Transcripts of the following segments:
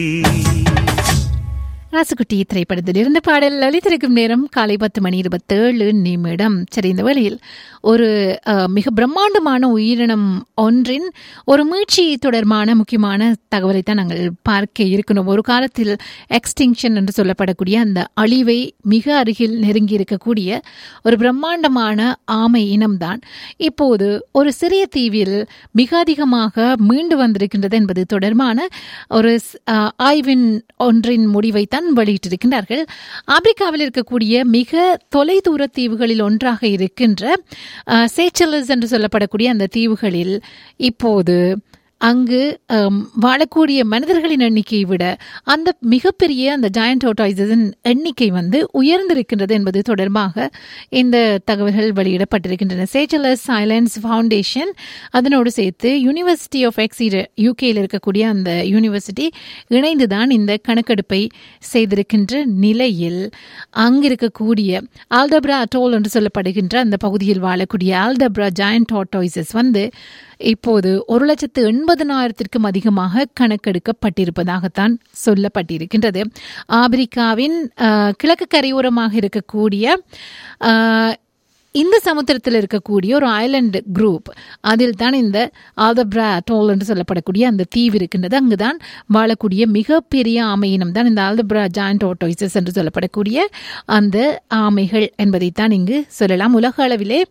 ராசுகுட்டி திரைப்படத்தில் இருந்த பாடல் லலித்திருக்கும் நேரம் காலை பத்து மணி இருபத்தேழு நிமிடம் சரி இந்த வேளையில் ஒரு அஹ், மிக பிரம்மாண்டமான உயிரினம் ஒன்றின் ஒரு மீட்சி தொடர்பான முக்கியமான தகவலை தான் நாங்கள் பார்க்க இருக்கணும் ஒரு காலத்தில் எக்ஸ்டிங்ஷன் என்று சொல்லப்படக்கூடிய அந்த அழிவை மிக அருகில் நெருங்கி இருக்கக்கூடிய ஒரு பிரம்மாண்டமான ஆமை இனம்தான் இப்போது ஒரு சிறிய தீவில் மிக அதிகமாக மீண்டு வந்திருக்கின்றது என்பது தொடர்பான ஒரு ஸ்- அஹ், ஆய்வின் ஒன்றின் முடிவைத்தான் வெளியிட்டிருக்கின்றார்கள் ஆப்பிரிக்காவில் இருக்கக்கூடிய மிக தொலைதூர தீவுகளில் ஒன்றாக இருக்கின்ற அஹ், சேச்சலஸ் என்று சொல்லப்படக்கூடிய அந்த தீவுகளில் இப்போது அங்கு அம், வாழக்கூடிய மனிதர்களின் எண்ணிக்கையை விட அந்த மிகப்பெரிய அந்த ஜாயண்ட் ஓட்டாய்ஸின் எண்ணிக்கை வந்து உயர்ந்திருக்கின்றது என்பது தொடர்பாக இந்த தகவல்கள் வெளியிடப்பட்டிருக்கின்றன சேச்சலஸ் சைலன்ஸ் ஃபவுண்டேஷன் அதனோடு சேர்த்து யூனிவர்சிட்டி ஆஃப் எக்ஸீர் யூகேயில் இருக்கக்கூடிய அந்த யூனிவர்சிட்டி இணைந்துதான் இந்த கணக்கெடுப்பை செய்திருக்கின்ற நிலையில் அங்கிருக்கக்கூடிய ஆல்டப்ரா அட்டோல் என்று சொல்லப்படுகின்ற அந்த பகுதியில் வாழக்கூடிய ஆல்டப்ரா ஜாயண்ட் டாட்டாய்சஸ் வந்து இப்போது ஒரு லட்சத்து எண்பதனாயிரத்திற்கும் அதிகமாக கணக்கெடுக்கப்பட்டிருப்பதாகத்தான் சொல்லப்பட்டிருக்கின்றது ஆப்பிரிக்காவின் அஹ், கிழக்கு கரையோரமாக இருக்கக்கூடிய அஹ், இந்த சமுத்திரத்தில் இருக்கக்கூடிய ஒரு ஐலண்ட் குரூப் அதில் தான் இந்த ஆல்தப்ரா அட்டோல் என்று சொல்லப்படக்கூடிய அந்த தீவு இருக்கின்றது அங்குதான் வாழக்கூடிய மிகப்பெரிய ஆமை இனம் தான் இந்த ஆல்தப்ரா ஜாயிண்ட் ஓட்டோய்சஸ் என்று சொல்லப்படக்கூடிய அந்த ஆமைகள் என்பதைத்தான் இங்கு சொல்லலாம் உலக அளவிலே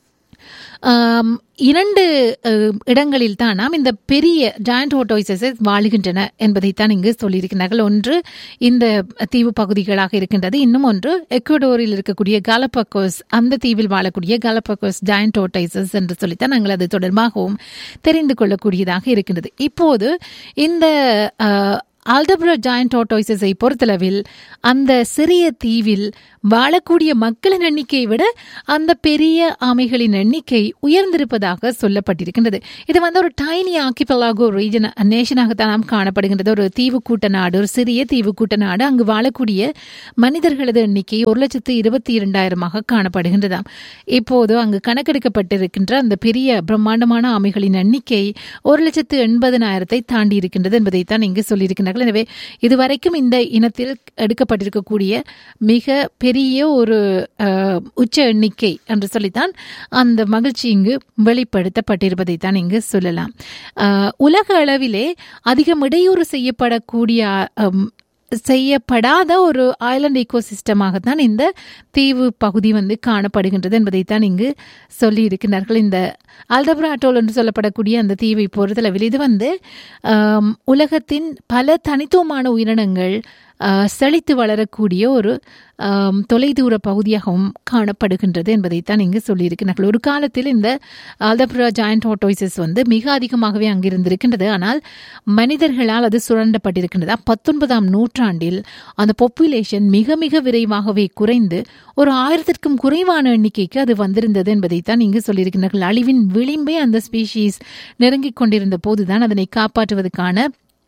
ஆம், இரண்டு அஹ், இடங்களில் தான் நாம் இந்த பெரிய ஜாயிண்ட் ஓட்டோய்சஸ் வாழுகின்றன என்பதைத்தான் இங்கு சொல்லியிருக்கிறார்கள் ஒன்று இந்த தீவு பகுதிகளாக இருக்கின்றது இன்னும் ஒன்று எக்வடோரில் இருக்கக்கூடிய காலப்பக்கோஸ் அந்த தீவில் வாழக்கூடிய காலப்பக்கோஸ் ஜாயிண்ட் ஓட்டைசஸ் என்று சொல்லித்தான் நாங்கள் அது தொடர்பாகவும் தெரிந்து கொள்ளக்கூடியதாக இருக்கின்றது இப்போது இந்த அஹ், ஆல்டப்ரா ஜாயிண்ட் ஆட்டோய்சஸை பொறுத்தளவில் அந்த சிறிய தீவில் வாழக்கூடிய மக்களின் எண்ணிக்கையை விட அந்த பெரிய ஆமைகளின் எண்ணிக்கை உயர்ந்திருப்பதாக சொல்லப்பட்டிருக்கின்றது இது வந்து ஒரு டைனி ஆக்கிபலாகோ ரீஜன் நேஷனாகத்தான் நாம் காணப்படுகின்றது ஒரு தீவுக்கூட்ட நாடு ஒரு சிறிய தீவுக்கூட்ட நாடு அங்கு வாழக்கூடிய மனிதர்களது எண்ணிக்கை ஒரு லட்சத்து இருபத்தி இரண்டாயிரமாக காணப்படுகின்றதாம் இப்போது அங்கு கணக்கெடுக்கப்பட்டிருக்கின்ற அந்த பெரிய பிரம்மாண்டமான ஆமைகளின் எண்ணிக்கை ஒரு லட்சத்து எண்பதனாயிரத்தை தாண்டி இருக்கின்றது என்பதைத்தான் இங்கு சொல்லியிருக்கிறார்கள் எனவே இதுவரைக்கும் இந்த இனத்தில் எடுக்கப்பட்டிருக்கக்கூடிய மிக பெரிய ஒரு அஹ், உச்ச எண்ணிக்கை என்று சொல்லித்தான் அந்த மகிழ்ச்சி இங்கு வெளிப்படுத்தப்பட்டிருப்பதைத்தான் இங்கு சொல்லலாம் அஹ், உலக அளவிலே அதிகம் இடையூறு செய்யப்படக்கூடிய அம், செய்யப்படாத ஒரு ஐலண்ட் ஈகோசிஸ்டமாகத்தான் இந்த தீவு பகுதி வந்து காணப்படுகின்றது என்பதைத்தான் இங்கு சொல்லி இருக்கிறார்கள் இந்த அல்டப்ரா அட்டோல் என்று சொல்லப்படக்கூடிய அந்த தீவை பொறுத்தளவில் இது வந்து ஆம், உலகத்தின் பல தனித்துவமான உயிரினங்கள் ஆ, செழித்து வளரக்கூடிய ஒரு ஆம், தொலைதூர பகுதியாகவும் காணப்படுகின்றது என்பதைத்தான் இங்கு சொல்லியிருக்கிறார்கள் ஒரு காலத்தில் இந்த ஆல்டப்ரா ஜாயிண்ட் ஆட்டோய்சஸ் வந்து மிக அதிகமாகவே அங்கிருந்திருக்கின்றது ஆனால் மனிதர்களால் அது சுரண்டப்பட்டிருக்கின்றது பத்தொன்பதாம் நூற்றாண்டில் அந்த பாப்புலேஷன் மிக மிக விரைவாகவே குறைந்து ஒரு ஆயிரத்திற்கும் குறைவான எண்ணிக்கைக்கு அது வந்திருந்தது என்பதைத்தான் இங்கு சொல்லியிருக்கிறார்கள் அழிவின் விளிம்பே அந்த ஸ்பீஷீஸ் நெருங்கிக் கொண்டிருந்த போதுதான் அதனை காப்பாற்றுவதற்கான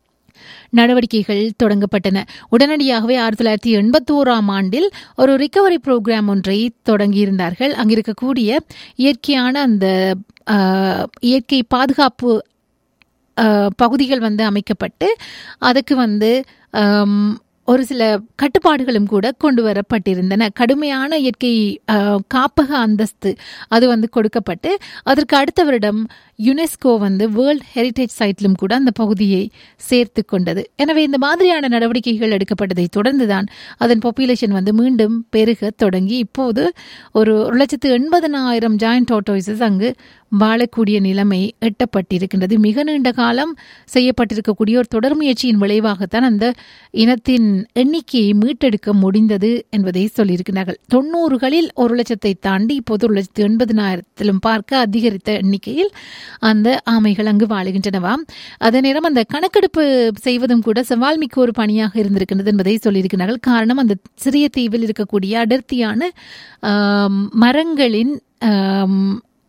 நடவடிக்கைகள் தொடங்கப்பட்டன உடனடியாகவே ஆயிரத்தி தொள்ளாயிரத்தி எண்பத்தி ஓராம் ஆண்டில் ஒரு ரிகவரி ப்ரோக்ராம் ஒன்றை தொடங்கியிருந்தார்கள் அங்கிருக்கக்கூடிய இயற்கையான அந்த ஆஹ், இயற்கை பாதுகாப்பு ஆஹ், பகுதிகள் வந்து அமைக்கப்பட்டு அதுக்கு வந்து ஆம், ஒரு சில கட்டுப்பாடுகளும் கூட கொண்டு வரப்பட்டிருந்தன கடுமையான இயற்கை ஆஹ், காப்பக அந்தஸ்து அது வந்து கொடுக்கப்பட்டு அதற்கு அடுத்த வருடம் யுனெஸ்கோ வந்து வேர்ல்ட் ஹெரிட்டேஜ் சைட்டிலும் கூட அந்த பகுதியை சேர்த்து கொண்டது எனவே இந்த மாதிரியான நடவடிக்கைகள் எடுக்கப்பட்டதை தொடர்ந்துதான் அதன் பாப்புலேஷன் வந்து மீண்டும் பெருக தொடங்கி இப்போது ஒரு ஒரு லட்சத்து எண்பதனாயிரம் ஜாயிண்ட் ஆட்டோய்சஸ் அங்கு வாழக்கூடிய நிலைமை எட்டப்பட்டிருக்கின்றது மிக நீண்ட காலம் செய்யப்பட்டிருக்கக்கூடிய ஒரு தொடர் முயற்சியின் விளைவாகத்தான் அந்த இனத்தின் எண்ணிக்கையை மீட்டெடுக்க முடிந்தது என்பதை சொல்லியிருக்கிறார்கள் தொண்ணூறுகளில் ஒரு லட்சத்தை தாண்டி இப்போது ஒரு லட்சத்து எண்பதனாயிரத்திலும் பார்க்க அதிகரித்த எண்ணிக்கையில் அந்த ஆமைகள் அங்கு வாழுகின்றனவாம் அதே நேரம் அந்த கணக்கெடுப்பு செய்வதும் கூட சவால் மிக்க ஒரு பணியாக இருந்திருக்கின்றது என்பதை சொல்லியிருக்கிறார்கள் காரணம் அந்த சிறிய தீவில் இருக்கக்கூடிய அடர்த்தியான ஆம், மரங்களின் ஆம்,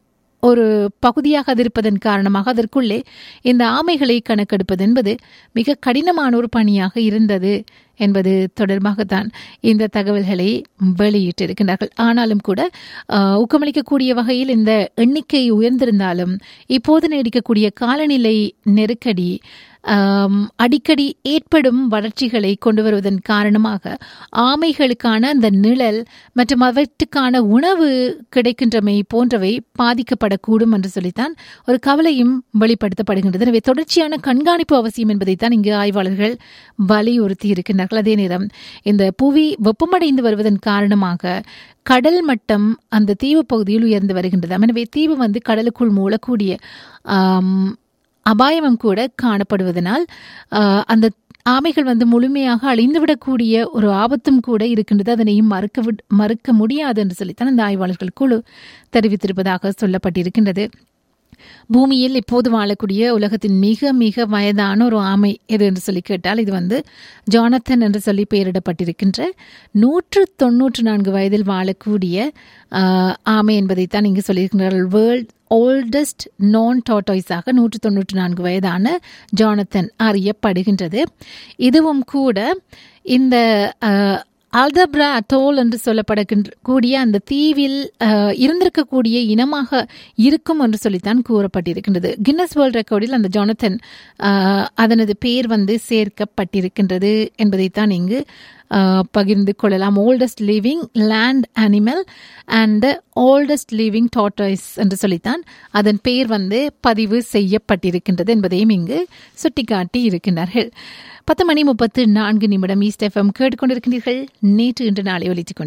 ஒரு பகுதியாக அது இருப்பதன் காரணமாக அதற்குள்ளே இந்த ஆமைகளை கணக்கெடுப்பது என்பது மிக கடினமான ஒரு பணியாக இருந்தது என்பது தொடர்பாகத்தான் இந்த தகவல்களை வெளியிட்டிருக்கின்றார்கள் ஆனாலும் கூட ஆஹ், ஊக்கமளிக்கக்கூடிய வகையில் இந்த எண்ணிக்கை உயர்ந்திருந்தாலும் இப்போது நீடிக்கக்கூடிய காலநிலை நெருக்கடி ஆம், அடிக்கடி ஏற்படும் வளர்ச்சிகளை கொண்டு வருவதன் காரணமாக ஆமைகளுக்கான அந்த நிழல் மற்றும் அவற்றுக்கான உணவு கிடைக்கின்றமை போன்றவை பாதிக்கப்படக்கூடும் என்று சொல்லித்தான் ஒரு கவலையும் வெளிப்படுத்தப்படுகின்றது எனவே தொடர்ச்சியான கண்காணிப்பு அவசியம் என்பதைத்தான் இங்கு ஆய்வாளர்கள் வலியுறுத்தி இருக்கின்றார்கள் அதே நேரம் இந்த புவி வெப்பமடைந்து வருவதன் காரணமாக கடல் மட்டம் அந்த தீவு பகுதியில் உயர்ந்து வருகின்றது எனவே தீவு வந்து கடலுக்குள் மூழக்கூடிய ஆம், அபாயமும் கூட காணப்படுவதனால் ஆ, அந்த ஆமைகள் வந்து முழுமையாக அழிந்துவிடக்கூடிய ஒரு ஆபத்தும் கூட இருக்கின்றது அதனையும் மறுக்க விட்- மறுக்க முடியாது என்று சொல்லித்தான் அந்த ஆய்வாளர்கள் குழு தெரிவித்திருப்பதாக சொல்லப்பட்டிருக்கின்றது பூமியில் இப்போது வாழக்கூடிய உலகத்தின் மிக மிக வயதான ஒரு ஆமை எது என்று சொல்லி கேட்டால் இது வந்து ஜானத்தன் என்று சொல்லி பெயரிடப்பட்டிருக்கின்ற நூற்று தொன்னூற்று நான்கு வயதில் வாழக்கூடிய ஆஹ், ஆமை என்பதைத்தான் இங்கு சொல்லியிருக்கிறார்கள் வேர்ல்ட் ஓல்டஸ்ட் நான் டாட்டாய்ஸாக நூற்று தொன்னூற்று நான்கு வயதான ஜானத்தன் அறியப்படுகின்றது இதுவும் கூட இந்த ஆஹ், அல்தப்ரா அட்டோல் என்று சொல்லப்படுகின்ற கூடிய அந்த தீவில் அஹ், இருந்திருக்கக்கூடிய இனமாக இருக்கும் என்று சொல்லித்தான் கூறப்பட்டிருக்கின்றது கின்னஸ் வேர்ல்ட் ரெக்கார்டில் அந்த ஜானத்தன் அஹ், அதனது பேர் வந்து சேர்க்கப்பட்டிருக்கின்றது என்பதைத்தான் இங்கு அஹ், பகிர்ந்து கொள்ளலாம் oldest living land animal and oldest living tortoise என்று சொல்லித்தான் அதன் பெயர் வந்து பதிவு செய்யப்பட்டிருக்கின்றது என்பதையும் இங்கு சுட்டிக்காட்டி இருக்கின்றார்கள் பத்து மணி முப்பத்து நான்கு நிமிடம் ஈஸ்ட் எஃப்எம் கேட்டுக்கொண்டிருக்கின்றீர்கள் நேற்று இன்று நாளை ஒலித்துக் கொண்டு